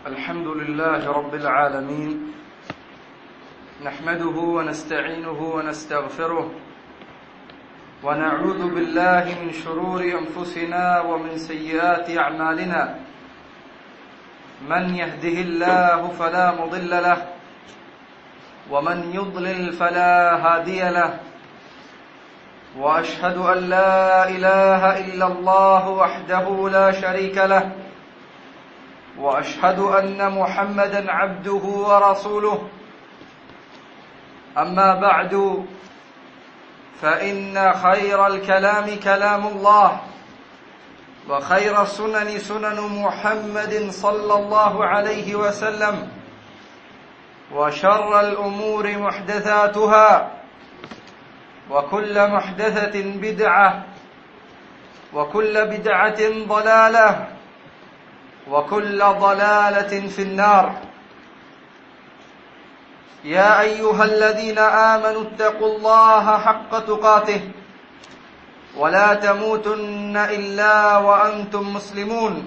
الحمد لله رب العالمين نحمده ونستعينه ونستغفره ونعوذ بالله من شرور انفسنا ومن سيئات اعمالنا من يهده الله فلا مضل له ومن يضلل فلا هادي له واشهد ان لا اله الا الله وحده لا شريك له واشهد ان محمدا عبده ورسوله اما بعد فان خير الكلام كلام الله وخير السنن سنن محمد صلى الله عليه وسلم وشر الامور محدثاتها وكل محدثه بدعه وكل بدعه ضلاله وكل ضلاله في النار يا ايها الذين امنوا اتقوا الله حق تقاته ولا تموتن الا وانتم مسلمون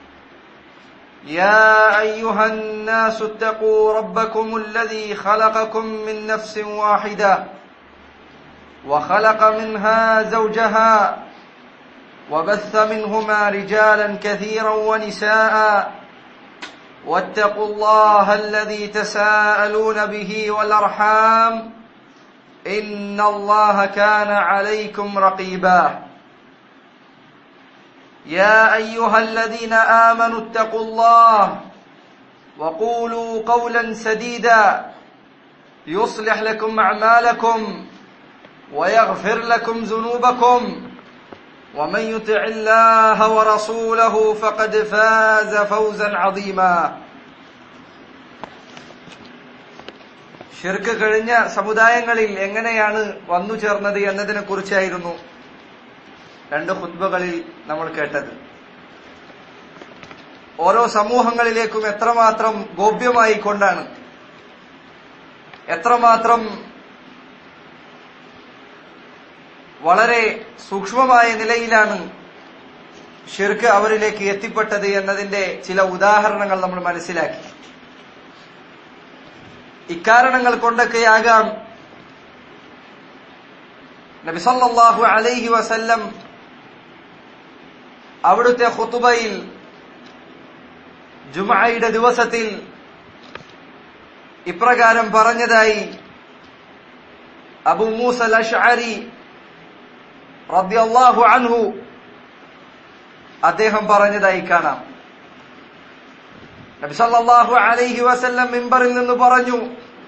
يا ايها الناس اتقوا ربكم الذي خلقكم من نفس واحده وخلق منها زوجها وبث منهما رجالا كثيرا ونساء واتقوا الله الذي تساءلون به والارحام ان الله كان عليكم رقيبا يا ايها الذين امنوا اتقوا الله وقولوا قولا سديدا يصلح لكم اعمالكم ويغفر لكم ذنوبكم ومن يطع الله ورسوله فقد فاز فوزا عظيما ഷിർക്ക് കഴിഞ്ഞ സമുദായങ്ങളിൽ എങ്ങനെയാണ് വന്നു ചേർന്നത് എന്നതിനെ കുറിച്ചായിരുന്നു രണ്ട് ഹുദ്ബകളിൽ നമ്മൾ കേട്ടത് ഓരോ സമൂഹങ്ങളിലേക്കും എത്രമാത്രം ഗോപ്യമായി കൊണ്ടാണ് എത്രമാത്രം വളരെ സൂക്ഷ്മമായ നിലയിലാണ് ഷിർക്ക് അവരിലേക്ക് എത്തിപ്പെട്ടത് എന്നതിന്റെ ചില ഉദാഹരണങ്ങൾ നമ്മൾ മനസ്സിലാക്കി ഇക്കാരണങ്ങൾ കൊണ്ടൊക്കെയാകാം നബിസല്ലാഹു അലൈഹി വസല്ലം അവിടുത്തെ ഖുത്തുബയിൽ ജുമയുടെ ദിവസത്തിൽ ഇപ്രകാരം പറഞ്ഞതായി അബു മൂസൽ അഷ്അരി റദ്യല്ലാഹു അൻഹു അദ്ദേഹം പറഞ്ഞതായി കാണാം നബി സല്ലല്ലാഹു അലൈഹി വസല്ലം മിമ്പറിൽ നിന്ന് പറഞ്ഞു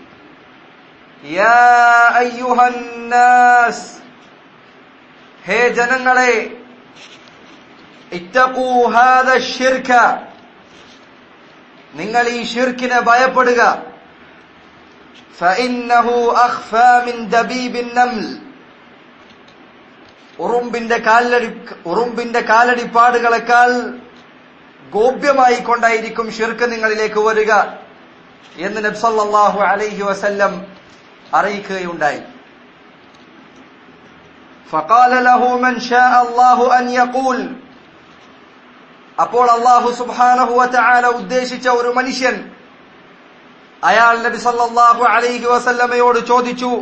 യാ അയ്യുഹന്നാസ് ഹേ ജനങ്ങളെ ഇത്തഖൂ ഹാദ ശിർക നിങ്ങൾ ഈ ഷിർക്കിനെ ഭയപ്പെടുക فإنه أخفى من دبيب النمل ഉറുമ്പിന്റെ കാലടി ഉറുമ്പിന്റെ കാലടിപ്പാടുകളെക്കാൾ ഗോപ്യമായി കൊണ്ടായിരിക്കും ഷിർക്ക് നിങ്ങളിലേക്ക് വരിക എന്ന് നബ്സല്ലാഹു അലൈഹി വസല്ലം അറിയിക്കുകയുണ്ടായി فقال له من شاء الله أن يقول അപ്പോൾ അള്ളാഹു സുബ്ഹാനഹു വതആല ഉദ്ദേശിച്ച ഒരു മനുഷ്യൻ അയാൾ നബി സല്ലല്ലാഹു അലൈഹി വസല്ലമയോട് ചോദിച്ചു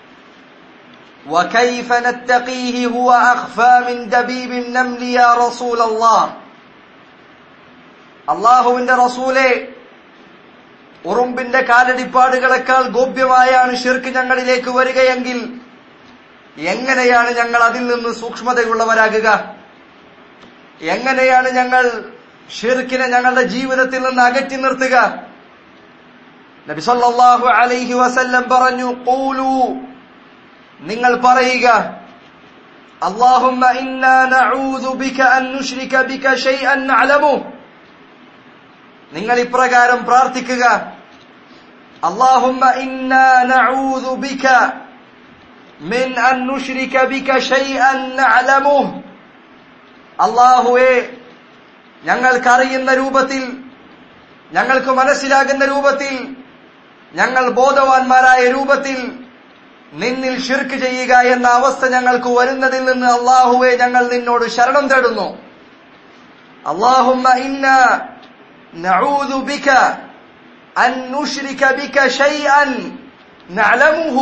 وكيف نتقيه هو أخفى من دبيب النمل يا رسول الله അള്ളാഹുവിന്റെ റസൂലെ ഉറുമ്പിന്റെ കാലടിപ്പാടുകളെക്കാൾ ഗോപ്യമായാണ് ഷിർക്ക് ഞങ്ങളിലേക്ക് വരികയെങ്കിൽ എങ്ങനെയാണ് ഞങ്ങൾ അതിൽ നിന്ന് സൂക്ഷ്മതയുള്ളവരാകുക എങ്ങനെയാണ് ഞങ്ങൾ ഷിർക്കിനെ ഞങ്ങളുടെ ജീവിതത്തിൽ നിന്ന് അകറ്റി നിർത്തുക നബിസല്ലാഹു അലൈഹി വസല്ലം പറഞ്ഞു കൂലു നിങ്ങൾ പറയുക اللهم إنا نعوذ بك أن نشرك بك شيئا نعلمه നിങ്ങൾ ഇപ്രകാരം പ്രാർത്ഥിക്കുക اللهم إنا نعوذ بك من أن نشرك بك شيئا نعلمه അള്ളാഹുവെ ഞങ്ങൾക്കറിയുന്ന രൂപത്തിൽ ഞങ്ങൾക്ക് മനസ്സിലാകുന്ന രൂപത്തിൽ ഞങ്ങൾ ബോധവാന്മാരായ രൂപത്തിൽ നിന്നിൽ ഷിർക്ക് ചെയ്യുക എന്ന അവസ്ഥ ഞങ്ങൾക്ക് വരുന്നതിൽ നിന്ന് അള്ളാഹുവെ ഞങ്ങൾ നിന്നോട് ശരണം തേടുന്നു اللهم إنا نعوذ بك أن نشرك بك شيئا نعلمه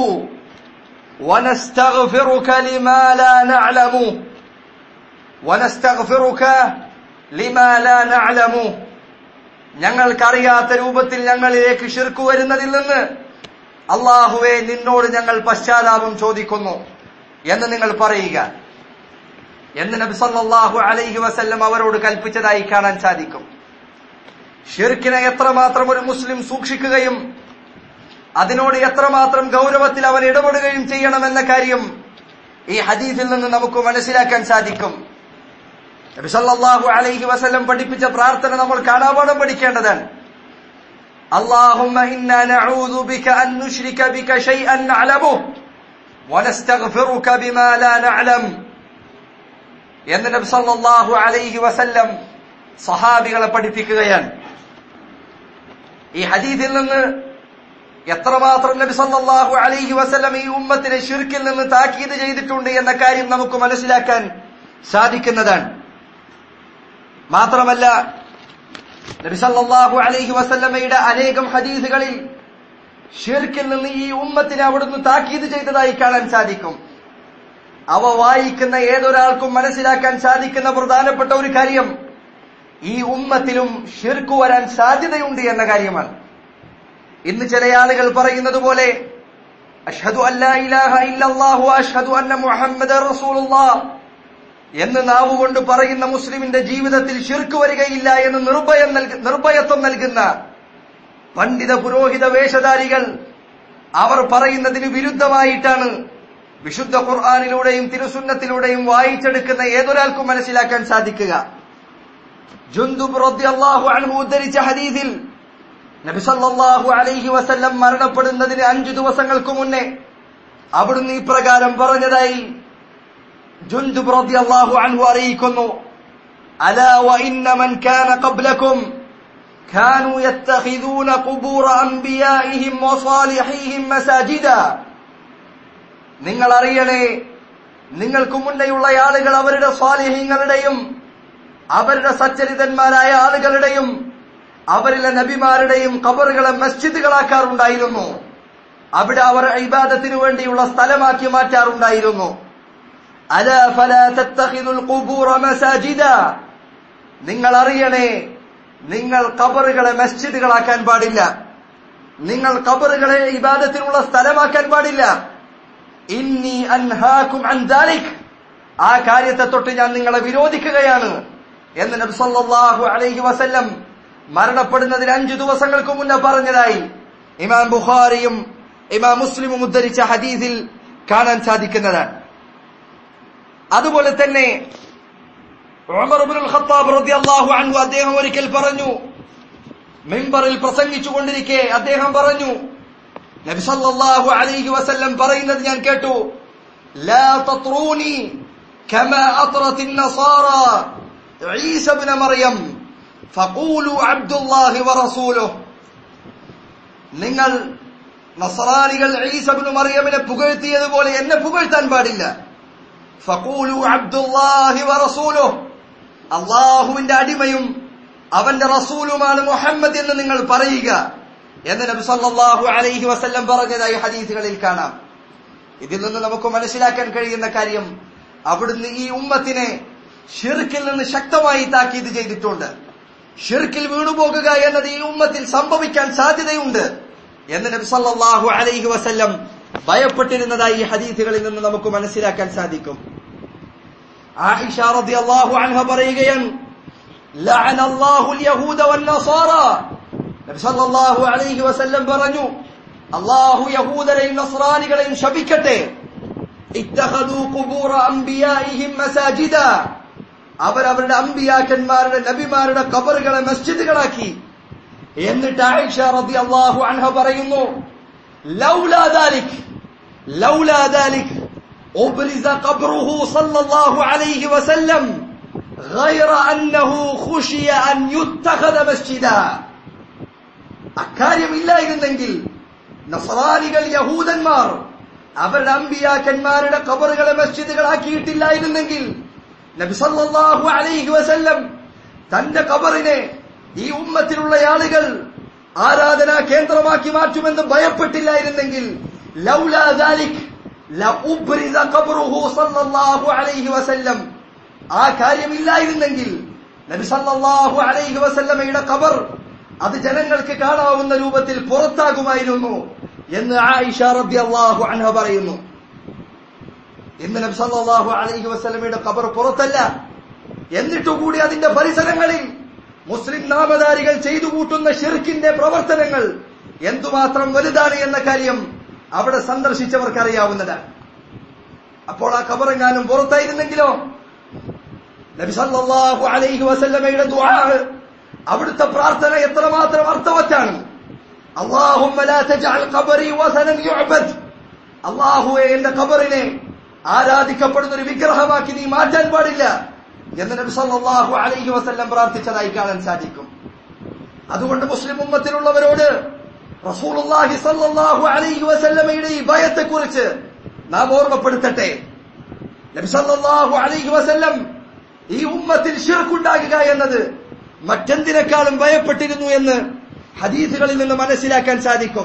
ونستغفرك لما لا نعلم ونستغفرك لما لا نعلم ഞങ്ങൾക്കറിയാത്ത രൂപത്തിൽ ഞങ്ങളിലേക്ക് ഷിർക്ക് വരുന്നതിൽ നിന്ന് അള്ളാഹുവെ നിന്നോട് ഞങ്ങൾ പശ്ചാത്താപം ചോദിക്കുന്നു എന്ന് നിങ്ങൾ പറയുക എന്ന് നബി സല്ലല്ലാഹു അലൈഹി വസല്ലം അവരോട് കൽപ്പിച്ചതായി കാണാൻ സാധിക്കും ഷിർക്കിനെ എത്രമാത്രം ഒരു മുസ്ലിം സൂക്ഷിക്കുകയും അതിനോട് എത്രമാത്രം ഗൗരവത്തിൽ അവൻ ഇടപെടുകയും ചെയ്യണമെന്ന കാര്യം ഈ ഹദീസിൽ നിന്ന് നമുക്ക് മനസ്സിലാക്കാൻ സാധിക്കും നബി സല്ലല്ലാഹു അലൈഹി വസല്ലം പഠിപ്പിച്ച പ്രാർത്ഥന നമ്മൾ കാണാപാഠം പഠിക്കേണ്ടതാണ് اللهم إنا نعوذ بك أن نشرك بك شيئا نعلمه ونستغفرك بما لا نعلم എന്ന് നബി സല്ലല്ലാഹു അലൈഹി വസല്ലം സഹാബികളെ പഠിപ്പിക്കുകയാണ് ഈ ഹദീസിൽ നിന്ന് എത്രമാത്രം നബി സല്ലല്ലാഹു അലൈഹി വസല്ലം ഈ ഉമ്മത്തിനെ ഷിർക്കിൽ നിന്ന് താക്കീത് ചെയ്തിട്ടുണ്ട് എന്ന കാര്യം നമുക്ക് മനസ്സിലാക്കാൻ സാധിക്കുന്നതാണ് മാത്രമല്ല നബി സല്ലല്ലാഹു അലൈഹി വസല്ലമയുടെ അനേകം ഹദീസുകളിൽ ഷിർക്കിൽ നിന്ന് ഈ ഉമ്മത്തിനെ അവിടുന്ന് താക്കീത് ചെയ്തതായി കാണാൻ സാധിക്കും അവ വായിക്കുന്ന ഏതൊരാൾക്കും മനസ്സിലാക്കാൻ സാധിക്കുന്ന പ്രധാനപ്പെട്ട ഒരു കാര്യം ഈ ഉമ്മത്തിലും ഷിർക്ക് വരാൻ സാധ്യതയുണ്ട് എന്ന കാര്യമാണ് ഇന്ന് ചില ആളുകൾ പറയുന്നത് പോലെ അഷ്ഹദു അല്ലാ ഇലാഹ ഇല്ലല്ലാഹു അഷ്ഹദു അന്ന മുഹമ്മദ് റസൂലുള്ളാഹ് എന്ന് നാവുകൊണ്ട് പറയുന്ന മുസ്ലിമിന്റെ ജീവിതത്തിൽ ഷിർക്ക് വരികയില്ല എന്ന് നിർഭയം നൽക- നിർഭയത്വം നൽകുന്ന പണ്ഡിത പുരോഹിത വേഷധാരികൾ അവർ പറയുന്നതിന് വിരുദ്ധമായിട്ടാണ് വിശുദ്ധ ഖുർആാനിലൂടെയും തിരുസുന്നത്തിലൂടെയും വായിച്ചെടുക്കുന്ന ഏതൊരാൾക്കും മനസ്സിലാക്കാൻ സാധിക്കുക ജുന്ദുബ് റളിയല്ലാഹു അൻഹു ഉദ്ധരിച്ച ഹദീസിൽ നബി സല്ലല്ലാഹു അലൈഹി വസല്ലം മരണപ്പെടുന്നതിന് അഞ്ചു ദിവസങ്ങൾക്ക് മുന്നേ അവിടുന്ന് ഇപ്രകാരം പറഞ്ഞതായി ജുന്ദുബ് റളിയല്ലാഹു അൻഹു അറിയിക്കുന്നു അലാ വഇന്ന മൻ കാന ഖബ്ലകും كانوا يتخذون قبور أنبيائهم وصالحيهم مساجدا നിങ്ങൾ അറിയണേ നിങ്ങൾക്ക് മുന്നേയുള്ള ആളുകൾ അവരുടെ സ്വാലിഹ്യങ്ങളുടെയും അവരുടെ സച്ചരിതന്മാരായ ആളുകളുടെയും അവരിലെ നബിമാരുടെയും കബറുകളെ മസ്ജിദുകളാക്കാറുണ്ടായിരുന്നു അവിടെ അവർ ഇബാദത്തിനു വേണ്ടിയുള്ള സ്ഥലമാക്കി മാറ്റാറുണ്ടായിരുന്നു അല ഫല തത്തഖിദുൽ ഖുബൂറ മസാജിദ നിങ്ങൾ അറിയണേ നിങ്ങൾ കബറുകളെ മസ്ജിദുകളാക്കാൻ പാടില്ല നിങ്ങൾ കബറുകളെ ഇബാദത്തിനുള്ള സ്ഥലമാക്കാൻ പാടില്ല ഇന്നി അൻഹാക്കും അൻ ദാലിക് ആ കാര്യത്തെ തൊട്ട് ഞാൻ നിങ്ങളെ വിരോധിക്കുകയാണ് എന്ന് നബി സല്ലല്ലാഹു അലൈഹി വസല്ലം മരണപ്പെടുന്നതിന് അഞ്ചു ദിവസങ്ങൾക്ക് മുന്നേ പറഞ്ഞതായി ഇമാം ബുഖാരിയും ഇമാം മുസ്ലിമും ഉദ്ധരിച്ച ഹദീസിൽ കാണാൻ സാധിക്കുന്നതാണ് അതുപോലെ തന്നെ ഉമർ ഇബ്നുൽ ഖത്താബ് റളിയല്ലാഹു അൻഹു അദ്ദേഹം ഒരിക്കൽ പറഞ്ഞു മിമ്പറിൽ പ്രസംഗിച്ചു കൊണ്ടിരിക്കെ അദ്ദേഹം പറഞ്ഞു നബി സല്ലല്ലാഹു അലൈഹി വസല്ലം പറയുന്നത് ഞാൻ കേട്ടു ലാ തത്റൂനി കമാ അത്റത് النصارى عيسى ابن مريم فقولوا عبد الله ورسوله നിങ്ങൾ നസറാനികൾ ഈസ ഇബ്നു മറിയമിനെ പുകഴ്ത്തിയതുപോലെ എന്നെ പുകഴ്ത്താൻ പാടില്ല ഫഖൂലു അബ്ദുല്ലാഹി വറസൂലുഹു അള്ളാഹുവിന്റെ അടിമയും അവന്റെ റസൂലുമാണ് മുഹമ്മദ് എന്ന് നിങ്ങൾ പറയുക എന്ന് നബി സല്ലല്ലാഹു അലൈഹി വസല്ലം പറഞ്ഞതായി ഹദീസുകളിൽ കാണാം ഇതിൽ നിന്ന് നമുക്ക് മനസ്സിലാക്കാൻ കഴിയുന്ന കാര്യം അവിടുന്ന് ഈ ഉമ്മത്തിനെ ഷിർക്കിൽ നിന്ന് ശക്തമായി താക്കീത് ചെയ്തിട്ടുണ്ട് ഷിർക്കിൽ വീണുപോകുക എന്നത് ഈ ഉമ്മത്തിൽ സംഭവിക്കാൻ സാധ്യതയുണ്ട് എന്ന് നബി സല്ലല്ലാഹു അലൈഹി വസല്ലം ഭയപ്പെട്ടിരുന്നതായി ഈ ഹദീസുകളിൽ നിന്ന് നമുക്ക് മനസ്സിലാക്കാൻ സാധിക്കും ആയിഷ റളിയല്ലാഹു അൻഹ പറയുകയാണ് ലഅന അല്ലാഹുൽ യഹൂദ വൻ നസാറ നബി സല്ലല്ലാഹു അലൈഹി വസല്ലം പറഞ്ഞു അല്ലാഹു യഹൂദരെയും നസ്രാനികളെയും ശപിക്കട്ടെ ഇത്തഖദു ഖുബൂറ അംബിയാഇഹിം മസാജിദ അവർ അവരുടെ അമ്പിയാക്കന്മാരുടെ നബിമാരുടെ കബറുകളെ മസ്ജിദുകളാക്കി എന്നിട്ട് ആയിഷ റളിയല്ലാഹു അൻഹ പറയുന്നു ലൗലാ ദാലിക് ലൗലാ ദാലിക് أبرز قبره صلى الله عليه وسلم غير أنه خشي أن يتخذ مسجدا അക്കാര്യമില്ലായിരുന്നെങ്കിൽ നസറാനികൾ യഹൂദന്മാർ അവരുടെ അമ്പിയാക്കന്മാരുടെ കബറുകളെ മസ്ജിദുകളാക്കിയിട്ടില്ലായിരുന്നെങ്കിൽ നബി സല്ലല്ലാഹു അലൈഹി വസല്ലം തന്റെ കബറിനെ ഈ ഉമ്മത്തിലുള്ള ആളുകൾ ആരാധനാ കേന്ദ്രമാക്കി മാറ്റുമെന്ന് ഭയപ്പെട്ടില്ലായിരുന്നെങ്കിൽ ലൗലാ ദാലിക് ലഉബ്രിസ ഖബ്റുഹു സല്ലല്ലാഹു അലൈഹി വസല്ലം ആ കാര്യമില്ലായിരുന്നെങ്കിൽ നബി സല്ലല്ലാഹു അലൈഹി വസല്ലമയുടെ ഖബർ അത് ജനങ്ങൾക്ക് കാണാവുന്ന രൂപത്തിൽ പുറത്താകുമായിരുന്നു എന്ന് ആയിഷ റളിയല്ലാഹു അൻഹ പറയുന്നു ഇന്ന് നബി സല്ലല്ലാഹു അലൈഹി വസല്ലമയുടെ ഖബർ പുറത്തല്ല എന്നിട്ടുകൂടി അതിന്റെ പരിസരങ്ങളിൽ മുസ്ലിം നാമധാരികൾ ചെയ്തു കൂട്ടുന്ന ഷിർക്കിന്റെ പ്രവർത്തനങ്ങൾ എന്തുമാത്രം വലുതാണ് എന്ന കാര്യം അവിടെ സന്ദർശിച്ചവർക്ക് അറിയാവുന്നതാണ് അപ്പോൾ ആ ഖബറെങ്ങാനും പുറത്തായിരുന്നെങ്കിലോ നബി സല്ലല്ലാഹു അലൈഹി വസല്ലമയുടെ ദുആ അവിടുത്തെ പ്രാർത്ഥന എത്രമാത്രം അർത്ഥവത്താണ് അല്ലാഹുമ്മ ലാ തജ്അൽ ഖബറി വസനൻ യുഅബദ് അല്ലാഹുവേ എന്റെ ഖബറിനെ ആരാധിക്കപ്പെടുന്ന ഒരു വിഗ്രഹമാക്കി നീ മാറ്റാൻ പാടില്ല എന്ന് നബി സല്ലല്ലാഹു അലൈഹി വസല്ലം പ്രാർത്ഥിച്ചതായി കാണാൻ സാധിക്കും അതുകൊണ്ട് മുസ്ലിം ഉമ്മത്തിലുള്ളവരോട് റസൂലുള്ളാഹി സല്ലല്ലാഹു അലൈഹി വസല്ലമയുടെ ഈ ഭയത്തെക്കുറിച്ച് നാം ഓർമ്മപ്പെടുത്തട്ടെ നബി സല്ലല്ലാഹു അലൈഹി വസല്ലം ഈ ഉമ്മത്തിൽ ഷിർക്കുണ്ടാകുക എന്നത് മറ്റെന്തിനേക്കാളും ഭയപ്പെട്ടിരുന്നു എന്ന് ഹദീസുകളിൽ നിന്ന് മനസ്സിലാക്കാൻ സാധിക്കും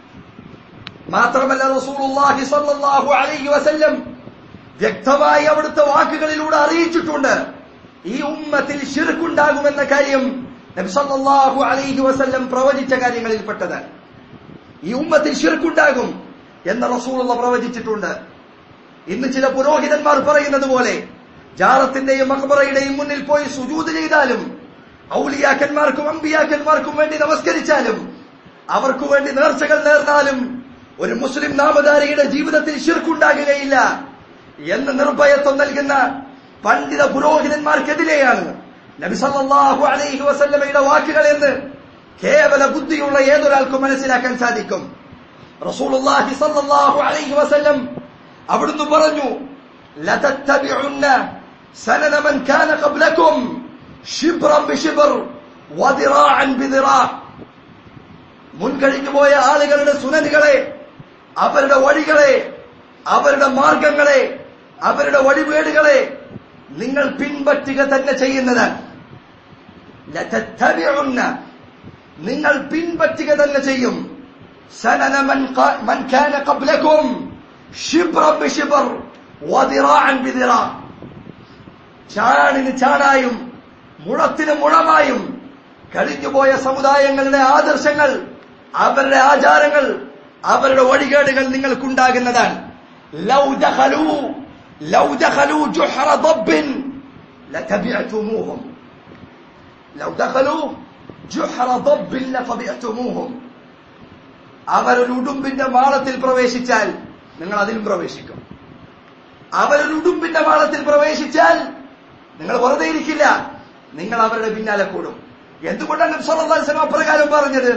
മാത്രമല്ല റസൂലുള്ളാഹി സ്വല്ലല്ലാഹു അലൈഹി വസല്ലം വ്യക്തമായി അവിടുത്തെ വാക്കുകളിലൂടെ അറിയിച്ചിട്ടുണ്ട് ഈ ഉമ്മത്തിൽ ഷിർക്കുണ്ടാകുമെന്ന കാര്യം നബി സല്ലല്ലാഹു അലൈഹി വസല്ലം പ്രവചിച്ച കാര്യങ്ങളിൽപ്പെട്ടതാണ് ഈ ഉമ്മത്തിൽ ഷിർക്കുണ്ടാകും എന്ന് റസൂലുള്ള പ്രവചിച്ചിട്ടുണ്ട് ഇന്ന് ചില പുരോഹിതന്മാർ പറയുന്നത് പോലെ ജാറത്തിന്റെയും മക്ബറയുടെയും മുന്നിൽ പോയി സുജൂത് ചെയ്താലും ഔലിയാക്കന്മാർക്കും അമ്പിയാക്കന്മാർക്കും വേണ്ടി നമസ്കരിച്ചാലും അവർക്കു വേണ്ടി നേർച്ചകൾ നേർന്നാലും ഒരു മുസ്ലിം നാമധാരിയുടെ ജീവിതത്തിൽ ശിർക്കുണ്ടാകുകയില്ല എന്ന് നിർഭയത്വം നൽകുന്ന പണ്ഡിത പുരോഹിതന്മാർക്കെതിരെയാണ് നബി സല്ലല്ലാഹു അലൈഹി വസല്ലമയുടെ വാക്കുകൾ എന്ന് കേവല ബുദ്ധിയുള്ള ഏതൊരാൾക്കും മനസ്സിലാക്കാൻ സാധിക്കും റസൂലുള്ളാഹി സല്ലല്ലാഹു അലൈഹി വസല്ലം അവിടുന്ന് പറഞ്ഞു ലതത്തബിഉന്ന സനന മൻ കാന ഖബ്ലകും ഷിബ്റൻ ബിഷിബ്ർ വദിറാഅൻ ബിദിറാ മുൻകഴിഞ്ഞു പോയ ആളുകളുടെ സുനനുകളെ അവരുടെ വഴികളെ അവരുടെ മാർഗങ്ങളെ അവരുടെ വഴിവേടുകളെ നിങ്ങൾ പിൻപറ്റുക തന്നെ ചെയ്യുന്നത് ലതത്തബിഉന്ന നിങ്ങൾ പിൻപറ്റുക തന്നെ ചെയ്യും സനന മൻ ക- മൻ കാന ഖബ്ലകും ഷിബ്റൻ ബിഷിബ്ർ വദിറാഅൻ ബിദിറാ ചാണിന് ചാണായും മുഴത്തിന് മുഴമായും കഴിഞ്ഞുപോയ സമുദായങ്ങളുടെ ആദർശങ്ങൾ അവരുടെ ആചാരങ്ങൾ അവരുടെ വഴികേടുകൾ നിങ്ങൾക്കുണ്ടാകുന്നതാണ് ലൗ ദഖലൂ ലൗ ദഖലൂ ജുഹറ ضب لتبعتموهم ലൗ ദഖലൂ ജുഹറ ضب لتبعتموهم അവരൊരു ഉടുമ്പിന്റെ മാളത്തിൽ പ്രവേശിച്ചാൽ നിങ്ങൾ അതിലും പ്രവേശിക്കും അവരൊരു ഉടുമ്പിന്റെ മാളത്തിൽ പ്രവേശിച്ചാൽ നിങ്ങൾ വെറുതെ ഇരിക്കില്ല നിങ്ങൾ അവരുടെ പിന്നാലെ കൂടും എന്തുകൊണ്ടാണ് നബി സല്ലല്ലാഹു അലൈഹി വസല്ലം അപ്രകാരം പറഞ്ഞത്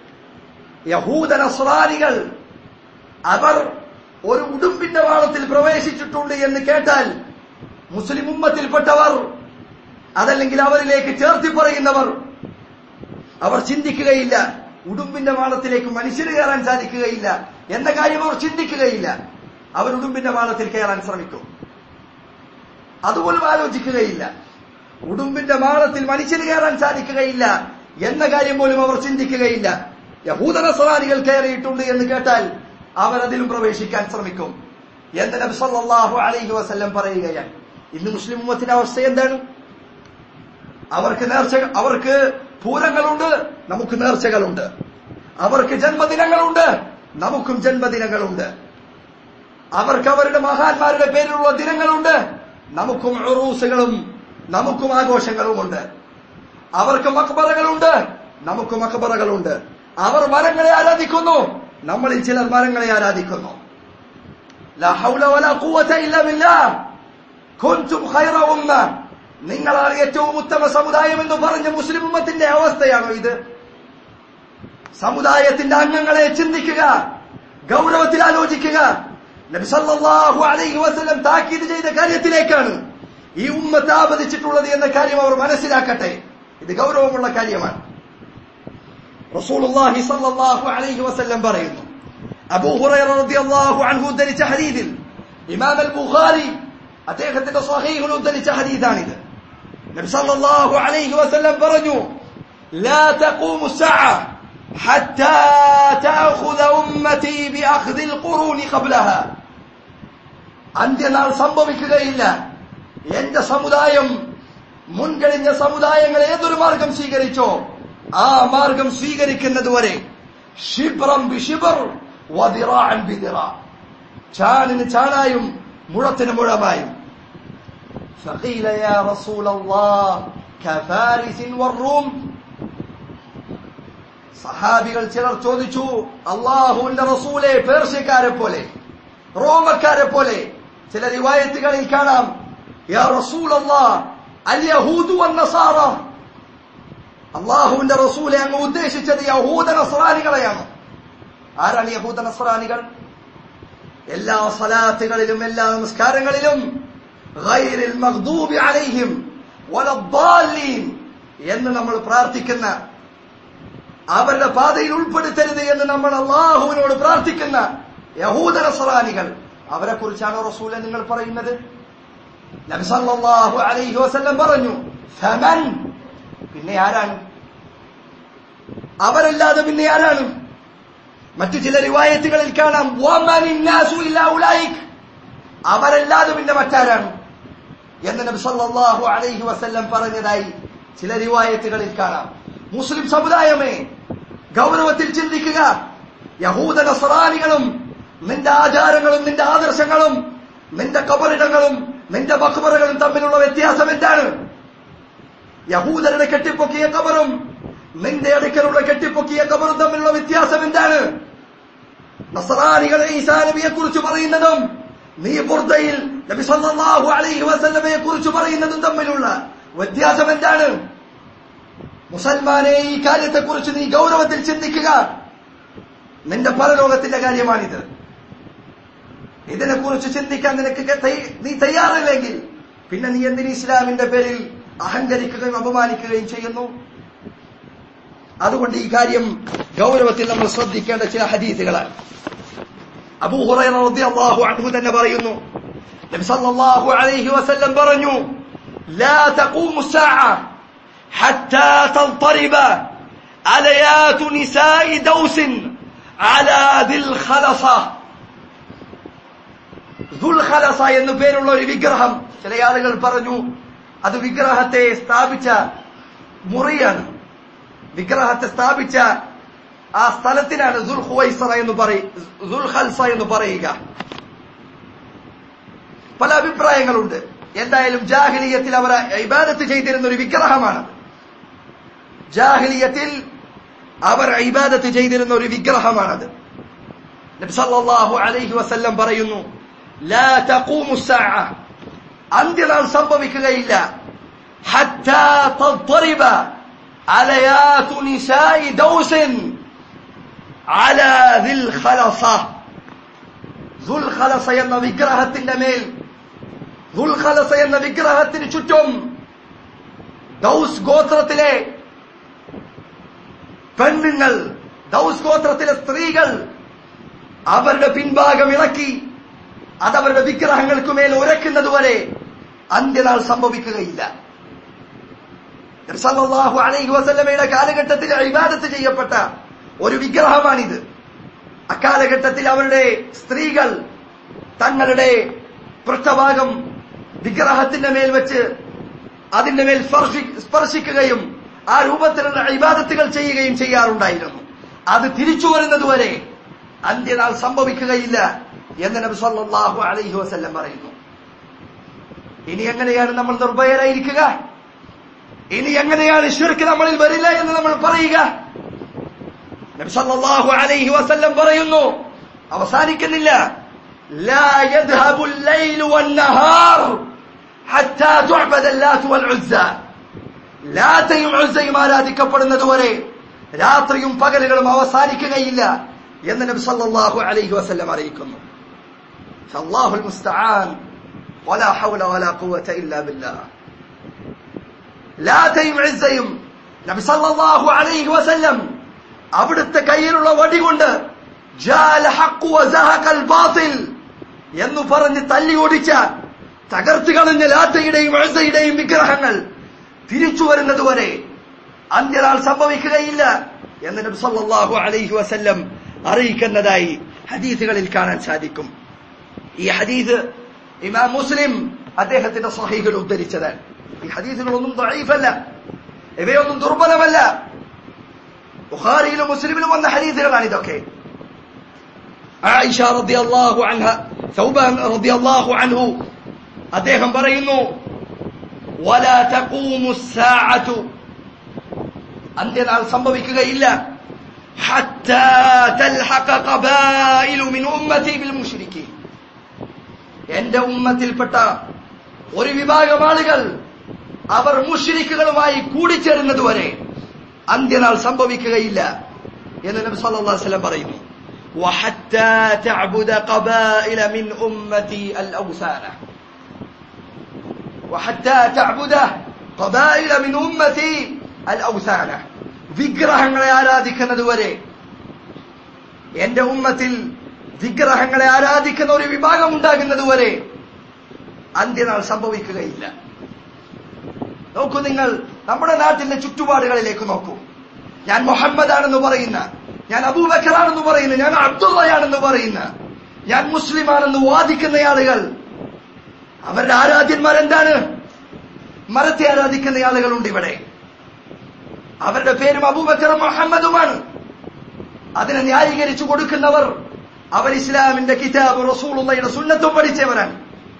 യഹൂദ നസ്രാനികൾ അവർ ഒരു ഉടുമ്പിന്റെ മാളത്തിൽ പ്രവേശിച്ചിട്ടുണ്ട് എന്ന് കേട്ടാൽ മുസ്ലിം ഉമ്മത്തിൽപ്പെട്ടവർ അതല്ലെങ്കിൽ അവരിലേക്ക് ചേർത്തി പറയുന്നവർ അവർ ചിന്തിക്കുകയില്ല ഉടുമ്പിന്റെ മാളത്തിലേക്ക് മനുഷ്യന് കയറാൻ സാധിക്കുകയില്ല എന്ന കാര്യം അവർ ചിന്തിക്കുകയില്ല അവർ ഉടുമ്പിന്റെ മാളത്തിൽ കയറാൻ ശ്രമിക്കും അതുപോലും ആലോചിക്കുകയില്ല ഉടുമ്പിന്റെ മാളത്തിൽ മനുഷ്യന് കയറാൻ സാധിക്കുകയില്ല എന്ന കാര്യം പോലും അവർ ചിന്തിക്കുകയില്ല യഹൂദനസ്രാനികൾ കയറിയിട്ടുണ്ട് എന്ന് കേട്ടാൽ അവർ അതിലും പ്രവേശിക്കാൻ ശ്രമിക്കും എന്ന് നബി സല്ലല്ലാഹു അലൈഹി വസല്ലം പറയുകയാണ് ഇന്ന് മുസ്ലിം ഉമ്മത്തിന്റെ അവസ്ഥ എന്താണ് അവർക്ക് നേർച്ച അവർക്ക് പൂരങ്ങളുണ്ട് നമുക്ക് നേർച്ചകളുണ്ട് അവർക്ക് ജന്മദിനങ്ങളുണ്ട് നമുക്കും ജന്മദിനങ്ങളുണ്ട് അവർക്ക് അവരുടെ മഹാന്മാരുടെ പേരിലുള്ള ദിനങ്ങളുണ്ട് നമുക്കും ഉറൂസുകളും നമുക്കും ആഘോഷങ്ങളുമുണ്ട് അവർക്ക് മക്ബറകളുണ്ട് നമുക്ക് മക്ബറകളുണ്ട് അവർ മരങ്ങളെ ആരാധിക്കുന്നു നമ്മളിൽ ചിലർ മരങ്ങളെ ആരാധിക്കുന്നു ലാ ഹൗല വലാ ഖുവത ഇല്ലാ ബില്ലാഹ് കുൻതും ഖൈറ ഉമ്മ നിങ്ങളാണ് ഏറ്റവും ഉത്തമ സമുദായം എന്ന് പറഞ്ഞ മുസ്ലിം ഉമ്മത്തിന്റെ അവസ്ഥയാണോ ഇത് സമുദായത്തിന്റെ അംഗങ്ങളെ ചിന്തിക്കുക ഗൗരവത്തിൽ ആലോചിക്കുക നബി സല്ലല്ലാഹു അലൈഹി വസല്ലം താക്കീത് ചെയ്ത കാര്യത്തിലേക്കാണ് ഈ ഉമ്മത്ത് ആപതിച്ചിട്ടുള്ളത് എന്ന കാര്യം അവർ മനസ്സിലാക്കട്ടെ ഇത് ഗൗരവമുള്ള കാര്യമാണ് റസൂലുള്ളാഹി സല്ലല്ലാഹു അലൈഹി വസല്ലം പറയുന്നു അബൂ ഹുറൈറ റളിയല്ലാഹു അൻഹു ഉദ്ധരിച്ച ഹദീസിൽ ഇമാം അൽ ബുഖാരി അദ്ദേഹത്തിന്റെ സ്വഹീഹിൽ ഉദ്ധരിച്ച ഹദീസാണിത് നബി സല്ലല്ലാഹു അലൈഹി വസല്ലം പറഞ്ഞു لا تقوم الساعة حتى تأخذ أمتي بأخذ القرون قبلها അന്ത്യനാൾ സംഭവിക്കുകയില്ല എന്റെ സമുദായം മുൻകഴിഞ്ഞ സമുദായങ്ങൾ ഏതൊരു മാർഗം സ്വീകരിച്ചോ ആ മാർഗം സ്വീകരിക്കുന്നതുവരെ ഷിബ്രം ബിഷിബർ വദിറാൻ ബിദിറ ചാണിന് ചാണായും മുഴത്തിന് മുഴമായും فقيل يا رسول الله كفارس والروم സഹാബികൾ ചിലർ ചോദിച്ചു അള്ളാഹുവിന്റെ റസൂലെ പേർഷ്യക്കാരെ പോലെ റോമക്കാരെ പോലെ ചില റിവായത്തുകളിൽ കാണാം യാ റസൂൽ അൽ യഹൂദു വന്നസാറ അള്ളാഹുവിന്റെ റസൂലെ അങ്ങ് ഉദ്ദേശിച്ചത് യഹൂദ നസ്രാനികളെയാണ് ആരാണ് യഹൂദ നസ്രാനികൾ എല്ലാ സലാത്തുകളിലും എല്ലാ നമസ്കാരങ്ങളിലും ഗൈറിൽ മഗ്ദൂബി അലൈഹിം വലദ്ദാലീൻ എന്ന് നമ്മൾ പ്രാർത്ഥിക്കുന്ന അവരുടെ പാതയിൽ ഉൾപ്പെടുത്തരുത് എന്ന് നമ്മൾ അള്ളാഹുവിനോട് പ്രാർത്ഥിക്കുന്ന യഹൂദ നസ്രാനികൾ അവരെ കുറിച്ചാണോ റസൂലെ നിങ്ങൾ പറയുന്നത് നബി സല്ലല്ലാഹു അലൈഹി വസല്ലം പറഞ്ഞു ഫമൻ പിന്നെ ആരാണ് അവരല്ലാതെ പിന്നെ ആരാണ് മറ്റു ചില റിവായത്തുകളിൽ കാണാം വമനിൻ നാസു ഇല്ലാ ഉലൈക് അവരല്ലാതെ പിന്നെ മറ്റാരാണ് എന്ന് നബി സല്ലല്ലാഹു അലൈഹി വസല്ലം പറഞ്ഞതായി ചില റിവായത്തുകളിൽ കാണാം മുസ്ലിം സമുദായമേ ഗൗരവത്തിൽ ചിന്തിക്കുക യഹൂദ നസ്രാനികളും നിന്റെ ആചാരങ്ങളും നിന്റെ ആദർശങ്ങളും നിന്റെ കബറിടങ്ങളും നിന്റെ മക്ബറകളും തമ്മിലുള്ള വ്യത്യാസം എന്താണ് യഹൂദരുടെ കെട്ടിപ്പൊക്കിയ കബറും നിന്റെ അടുക്കലുള്ള കെട്ടിപ്പൊക്കിയ കബറും തമ്മിലുള്ള വ്യത്യാസം എന്താണ് നസറാനികളെ ഈസാ നബിയെ കുറിച്ച് പറയുന്നതും നീ ബുർദയിൽ നബി സല്ലല്ലാഹു അലൈഹി വസല്ലമയെ കുറിച്ച് പറയുന്നതും തമ്മിലുള്ള വ്യത്യാസം എന്താണ് മുസൽമാനെ ഈ കാര്യത്തെക്കുറിച്ച് നീ ഗൗരവത്തിൽ ചിന്തിക്കുക നിന്റെ പരലോകത്തിന്റെ കാര്യമാണിത് ഇതിനെക്കുറിച്ച് ചിന്തിക്കാൻ നിനക്ക് തയ്യ- നീ തയ്യാറില്ലെങ്കിൽ പിന്നെ നീ എന്തിന് ഇസ്ലാമിന്റെ പേരിൽ അഹങ്കരിക്കുകയും അപമാനിക്കുകയും ചെയ്യുന്നു അതുകൊണ്ട് ഈ കാര്യം ഗൗരവത്തിൽ നമ്മൾ ശ്രദ്ധിക്കേണ്ട ചില ഹദീസുകളാണ് അബൂ ഹുറൈറ റളിയല്ലാഹു അൻഹു തന്നെ പറയുന്നു നബി സല്ലല്ലാഹു അലൈഹി വസല്ലം പറഞ്ഞു ലാ തഖൂമു الساعة حتى تضطرب عليات نساء دوس على ذي الخلصة ദുൽഖലസ എന്നു പേരുള്ള ഒരു വിഗ്രഹം ചില ആളുകൾ പറഞ്ഞു അത് വിഗ്രഹത്തെ സ്ഥാപിച്ച മുറിയാണ് വിഗ്രഹത്തെ സ്ഥാപിച്ച ആ സ്ഥലത്തിനാണ് ദുൽഹുവൈസറ എന്ന് പറയ ദുൽഖൽസ എന്ന് പറയുക പല അഭിപ്രായങ്ങളുണ്ട് എന്തായാലും ജാഹിലിയത്തിൽ അവർ ഇബാദത്ത് ചെയ്തിരുന്ന ഒരു വിഗ്രഹമാണ് ജാഹിലിയത്തിൽ അവർ ഇബാദത്ത് ചെയ്തിരുന്ന ഒരു വിഗ്രഹമാണത് നബി സല്ലല്ലാഹു അലൈഹി വസല്ലം പറയുന്നു ലാ തഖൂമു الساعة അന്ത്യനാൾ സംഭവിക്കുകയില്ല حتى تضطرب عليات نساء دوس على ذي الخلصة ذو الخلصة എന്ന വിഗ്രഹത്തിന്റെ മേൽ ദുൽഖലസ എന്ന വിഗ്രഹത്തിന് ചുറ്റും ദൗസ് ഗോത്രത്തിലെ പെണ്ണുങ്ങൾ ദൗസ് ഗോത്രത്തിലെ സ്ത്രീകൾ അവരുടെ പിൻഭാഗം ഇളക്കി അതവരുടെ വിഗ്രഹങ്ങൾക്ക് മേൽ ഉരക്കുന്നതുവരെ അന്ത്യനാൾ സംഭവിക്കുകയില്ല സല്ലല്ലാഹു അലൈഹി വസല്ലമയുടെ കാലഘട്ടത്തിൽ ഇബാദത്ത് ചെയ്യപ്പെട്ട ഒരു വിഗ്രഹമാണിത് അക്കാലഘട്ടത്തിൽ അവരുടെ സ്ത്രീകൾ തങ്ങളുടെ പൃഷ്ഠഭാഗം വിഗ്രഹത്തിന്റെ മേൽ വെച്ച് അതിന്റെ മേൽ സ്പർശി- സ്പർശിക്കുകയും ആ രൂപത്തിലുള്ള ഇബാദത്തുകൾ ചെയ്യുകയും ചെയ്യാറുണ്ടായിരുന്നു അത് തിരിച്ചു വരുന്നതുവരെ അന്ത്യനാൾ സംഭവിക്കുകയില്ല എന്ന് നബി സല്ലല്ലാഹു അലൈഹി വസല്ലം പറയുന്നു ഇനി എങ്ങനെയാണ് നമ്മൾ നിർഭയരായിരിക്കുക ഇനി എങ്ങനെയാണ് ശിർക്ക് നമ്മളിൽ വരില്ല എന്ന് നമ്മൾ പറയുക നബി സല്ലല്ലാഹു അലൈഹി വസല്ലം പറയുന്നു അവസാനിക്കുന്നില്ല لا يذهب الليل والنهار حتى تعبد اللات والعزى ലാത്തയും ഉസ്സയും ആരാധിക്കപ്പെടുന്നതുവരെ രാത്രിയും പകലുകളും അവസാനിക്കുകയില്ല എന്ന് നബി സല്ലല്ലാഹു അലൈഹി വസല്ലം അറിയിക്കുന്നു അല്ലാഹുൽ മുസ്തആൻ വലാ ഹൗല വലാ ഖുവത ഇല്ലാ ബില്ലാഹ് ലാത്തയും ഉസ്സയും നബി സല്ലല്ലാഹു അലൈഹി വസല്ലം അവിടുത്തെ കയ്യിലുള്ള വടി കൊണ്ട് ജാല ഹഖ് വസഹഖൽ ബാതിൽ എന്ന് പറഞ്ഞ് തല്ലി ഓടിച്ച തകർത്ത് കളഞ്ഞ ലാത്തയുടെയും ഉസ്സയുടെയും വിഗ്രഹങ്ങൾ തിരിച്ചു വരുന്നതുവരെ അന്ത്യനാൾ സംഭവിക്കുകയില്ല എന്ന് നബി സല്ലല്ലാഹു അലൈഹി വസല്ലം അറിയിക്കുന്നതായി ഹദീസുകളിൽ കാണാൻ സാധിക്കും ഈ ഹദീസ് ഇമാം മുസ്ലിം അദ്ദേഹത്തിന്റെ സഹീഹിൽ ഉദ്ധരിച്ചതാണ് ഈ ഹദീസുകളൊന്നും ദഈഫല്ല ഇവയൊന്നും ദുർബലമല്ല ബുഖാരിയിലും മുസ്ലിമിലും വന്ന ഹദീസുകളാണ് ഇതൊക്കെ ആയിഷ റളിയല്ലാഹു അൻഹ സൗബാൻ റളിയല്ലാഹു അൻഹു അദ്ദേഹം പറയുന്നു വലാ തഖൂമു الساعة അന്ത്യനാൾ സംഭവിക്കുകയില്ല حتى تلحق قبائل من امتي بالمشركين എന്റെ ഉമ്മത്തിൽപ്പെട്ട ഒരു വിഭാഗം ആളുകൾ അവർ മുഷ്രിക്കുകളുമായി കൂടിച്ചേരുന്നതുവരെ അന്ത്യനാൾ സംഭവിക്കുകയില്ല എന്ന് നബി സല്ലല്ലാഹു അലൈഹി വസല്ലം പറയുന്നു وحتى تعبد قبائل من امتي الاوثان وحتى تعبد قبائل من امتي الاوثان വിഗ്രഹങ്ങളെ ആരാധിക്കുന്നത് വരെ എന്റെ ഉമ്മത്തിൽ വിഗ്രഹങ്ങളെ ആരാധിക്കുന്ന ഒരു വിഭാഗം ഉണ്ടാകുന്നത് വരെ അന്ത്യനാൾ സംഭവിക്കുകയില്ല നോക്കൂ നിങ്ങൾ നമ്മുടെ നാട്ടിലെ ചുറ്റുപാടുകളിലേക്ക് നോക്കൂ ഞാൻ മുഹമ്മദാണെന്ന് പറയുന്ന ഞാൻ അബൂബക്കറാണെന്ന് പറയുന്ന ഞാൻ അബ്ദുള്ളയാണെന്ന് പറയുന്ന ഞാൻ മുസ്ലിമാണെന്ന് വാദിക്കുന്ന ആളുകൾ അവരുടെ ആരാധ്യന്മാർ എന്താണ് മരത്തെ ആരാധിക്കുന്ന ആളുകളുണ്ട് ഇവിടെ അവരുടെ പേരും അബൂബക്കറും മുഹമ്മദുമാണ് അതിനെ ന്യായീകരിച്ചു കൊടുക്കുന്നവർ അവർ ഇസ്ലാമിന്റെ കിതാബ് റസൂളുള്ളയുടെ സുന്നത്തും പഠിച്ചവരാണ്